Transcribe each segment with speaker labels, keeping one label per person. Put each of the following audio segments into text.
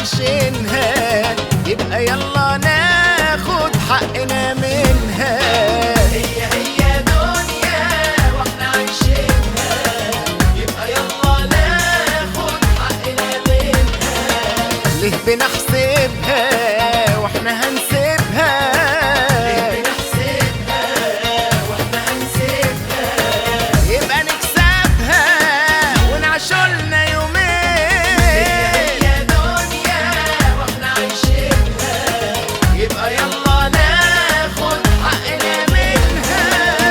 Speaker 1: عايشينها يبقى يلا ناخد حقنا منها
Speaker 2: هي هي دنيا واحنا عايشينها يبقى يلا ناخد حقنا منها
Speaker 1: ليه بنحسبها واحنا هنسيبها
Speaker 2: بنحسبها واحنا هنسيبها
Speaker 1: يبقى نكسبها ونعشولنا
Speaker 2: هي
Speaker 1: يومين
Speaker 2: هي دنيا واحنا عايشينها يبقى يلا ناخد حقنا منها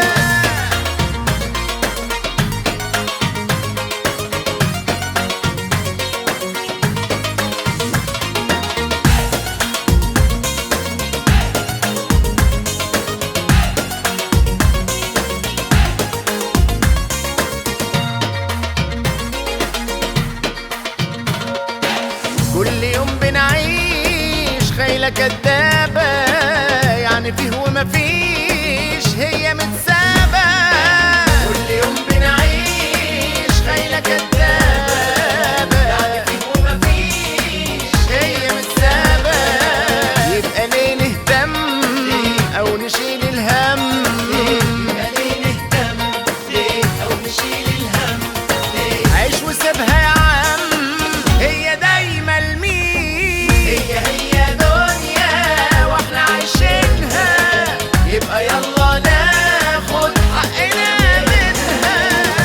Speaker 1: كل يوم بنعيش خيلة كدابة يعني فيه ومفيش هي متسابة
Speaker 2: كل يوم بنعيش خيلة كدابة يعني فيه ومفيش
Speaker 1: هي متسابة يبقى ليه نهتم أو نشيل الهم
Speaker 2: يبقى ليه نهتم ليه أو نشيل الهم ليه
Speaker 1: عيش وسيبها يا عم هي دايما المين
Speaker 2: هي هي دنيا واحنا عايشينها يبقى يلا ناخد حقنا منها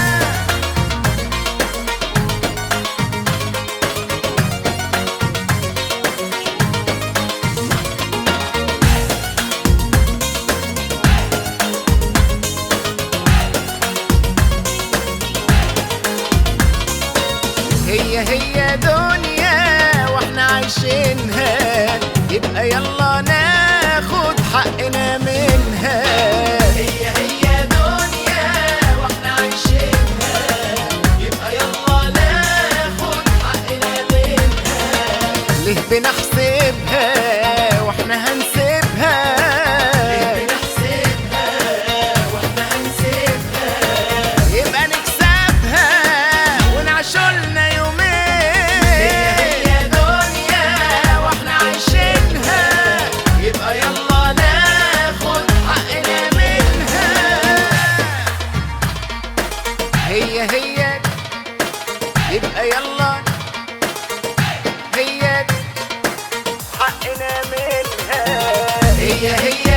Speaker 1: هي هي دنيا واحنا عايشينها يبقى يلا ناخد حقنا منها
Speaker 2: هي هي دنيا واحنا عايشينها يبقى يلا ناخد حقنا منها
Speaker 1: ليه بنحسبها واحنا هنسيبها
Speaker 2: بنحسبها واحنا هنسيبها
Speaker 1: يبقى نكسبها ونعشولنا
Speaker 2: هي
Speaker 1: يومين
Speaker 2: هي دنيا واحنا عايشينها يبقى يلا ناخد حقنا منها
Speaker 1: هي هي يبقى يلا هي حقنا منها
Speaker 2: هي هي